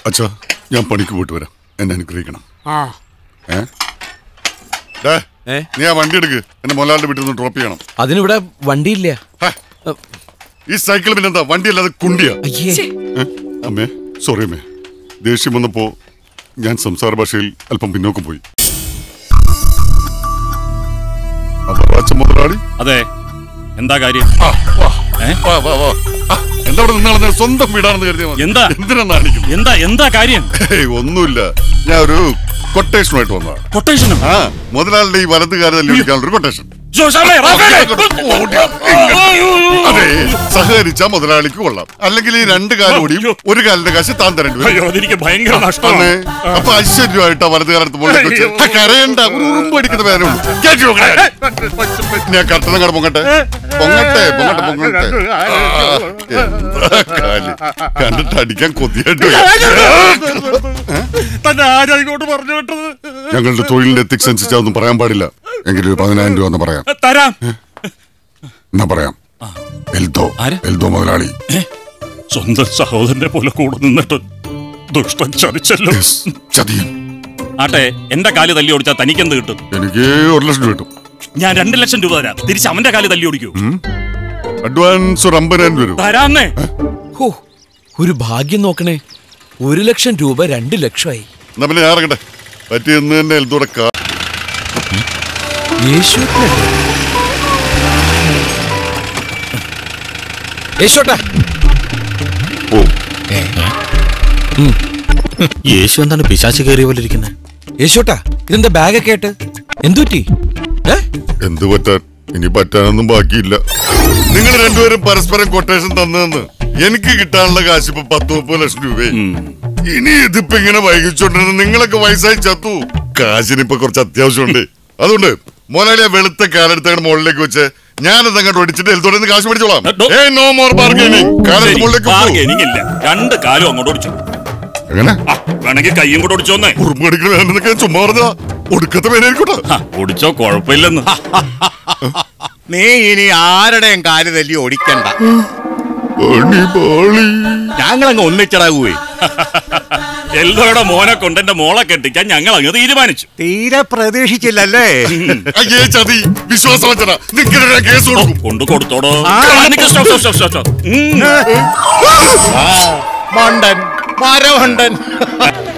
അച്ഛാ ഞാൻ പണിക്ക് പോയിട്ട് വരാം എന്നെ അനുഗ്രഹിക്കണം ആ ഏ ഡേ, ഏ? നീ ആ വണ്ടി എടുക്ക് എന്നെ മൊലാളുടെ വീട്ടിൽ നിന്ന് ഡ്രോപ്പ് ചെയ്യണം അതിനിവിടെ വണ്ടിയില്ല ഹേ, ഈ സൈക്കിൾ പിന്നെന്താ വണ്ടിയല്ലാതെ കുണ്ടിയാ അയ്യേ ഏ? അമ്മേ സോറി അമ്മേ ദേഷ്യം വന്നപ്പോ ഞാൻ സംസാര ഭാഷയിൽ അല്പം പിന്നോക്കം പോയി അച്ഛൻ മുതലാളി അതെ എന്താ കാര്യം ആ, വാ. ഏ? വാ, വാ, വാ. ആ, എന്താ അവിടെ നിന്നാളെ സ്വന്തം വീടാണെന്ന് കരുതിയാ മതി. എന്താ? എന്തിനാ നാണിക്കുന്നത് എന്താ എന്താ കാര്യം ഹേയ്, ഒന്നുമില്ല ഞാൻ ഒരു കൊട്ടേഷനുമായിട്ട് വന്നതാ കൊട്ടേഷനും ആ മുതലാളിയുടെ ഈ വലതുകാരെ തല്ലി വിളിക്കാനുള്ള ഒരു കൊട്ടേഷൻ ജോഷാമേ, റാഫേലേ. അതെ സഹകരിച്ച മുതലാളിക്ക് കൊള്ളാം അല്ലെങ്കിൽ ഈ രണ്ട് കാലം കൂടിയും ഒരു കാലിന്റെ കാശ് താൻ തരേണ്ടി വരും അയ്യോ അതെനിക്ക് ഭയങ്കര അന്നേ നഷ്ടമാണ് അപ്പൊ ഐശ്വര്യമായിട്ട് വലതുകാലത്ത് മുകളിലേക്ക് വെച്ച് ആ, കരയണ്ട ഒരു ഉറുമ്പ് അടിക്കുന്ന പേരുള്ളൂ കേട്ടി നോക്കണേ. ഞാൻ കട്ടണം കട പൊങ്ങട്ടെ പൊങ്ങട്ടെ പൊങ്ങട്ടെ പൊങ്ങട്ടെ ആ, എന്താ കാല് കണ്ടിട്ട് അടിക്കാൻ കൊതിയായിട്ട് വരും. തന്നെ ആരാ ഇങ്ങോട്ട് പറഞ്ഞു വിട്ടത് ഞങ്ങളുടെ തൊഴിലിന്റെ എത്തിക്സ് അനുസരിച്ച് അതൊന്നും പറയാൻ പാടില്ല എങ്കിലും ഒരു പതിനായിരം രൂപ എന്ന് പറയാം തരാം എന്നാ പറയാം എൽദോ ആര്? എൽദോ മുതലാളി സ്വന്തം സഹോദരനെ പോലെ കൂടെ നിന്നിട്ട് ദുഷ്ടൻ ചതിച്ചല്ലോ Yes, ചതിയൻ ആട്ടെ എന്റെ കാല് തല്ലി ഓടിച്ചാൽ തനിക്കെന്ത് കിട്ടും എനിക്ക് ഒരു ലക്ഷം രൂപ കിട്ടും ഞാൻ രണ്ട് ലക്ഷം രൂപ തരാം തിരിച്ച് അവന്റെ കാല് തല്ലി ഓടിക്കൂ അഡ്വാൻസ് ഒരു അമ്പതിനായിരം വരും തരാന്നേ ഹോ ഒരു ഭാഗ്യം നോക്കണേ ഒരു ലക്ഷം രൂപ രണ്ട് ലക്ഷമായി എന്നാ പിന്നെ ഞാൻ ഇറങ്ങട്ടെ പറ്റി ഇന്ന് തന്നെ എൽദോടെ കാ യേശുവിനല്ലേ യേശോട്ടാ ഓ യേശു എന്താണ് പിശാച്ച് കയറിയ പോലെ ഇരിക്കുന്നത് യേശോട്ടാ ഇതെന്താ ബാഗൊക്കെ ആയിട്ട് എന്തുപറ്റി ഏ എന്ത് പറ്റാൻ ഇനി പറ്റാനൊന്നും ബാക്കിയില്ല നിങ്ങൾ രണ്ടുപേരും പരസ്പരം കൊട്ടേഷൻ തന്നതെന്ന് എനിക്ക് കിട്ടാനുള്ള കാശ് ഇപ്പൊ പത്ത് മുപ്പത് ലക്ഷം രൂപയായി ഇനി ഇതിപ്പോ ഇങ്ങനെ വൈകിച്ചോണ്ടിരുന്ന നിങ്ങളൊക്കെ വയസ്സായി ചത്തു കാശിന് ഇപ്പൊ കുറച്ച് അത്യാവശ്യമുണ്ട് അതുകൊണ്ട് മോനാളി ആ വെളുത്ത കാലെടുത്തങ്ങടെ മുകളിലേക്ക് വെച്ച് ഞാനത് അങ്ങോട്ട് ഒടിച്ചിട്ട് എൽത്തോടെ നിന്ന് കാശ് മേടിച്ചോളാം ഡോ. ഏ നോ മോർ ബാർഗൈനിങ് കാലെടുത്ത് മുകളിലേക്ക് പോ. ബാർഗൈനിങ് ഇല്ല രണ്ട് കാലും അങ്ങോട്ട് ഓടിച്ചു എങ്ങനെ ആ, വേണമെങ്കിൽ കയ്യും കൂടെ ഓടിച്ചോന്നേ ഉറുമ്പ് കടിക്കണ വേണ്ടെന്നൊക്കെ ഞാൻ ചുമ്മാ പറഞ്ഞതാ ഒടുക്കത്തെ പേരായിരിക്കട്ടെ ആ, ഓടിച്ചോ കുഴപ്പമില്ലെന്ന് നീ ഇനി ആരുടെയും കാല് തല്ലി ഓടിക്കണ്ട പണി പാളി ഞങ്ങളങ്ങ് ഒന്നിച്ചടാകുവേ എല്ലോടെ മോനെ കൊണ്ട് എന്റെ മോളെ കെട്ടിക്കാൻ ഞങ്ങൾ അങ്ങ് തീരുമാനിച്ചു തീരെ പ്രതീക്ഷിച്ചില്ലല്ലേ അയ്യേ ചതി വിശ്വാസവഞ്ചന നിൽക്കുന്ന കേസ് കൊടുക്കും കൊണ്ടു കൊടുത്തോടോ ആ. ആ, നിക്ക് stop, stop, stop, stop, stop. ഉം. മണ്ടൻ മരമണ്ടൻ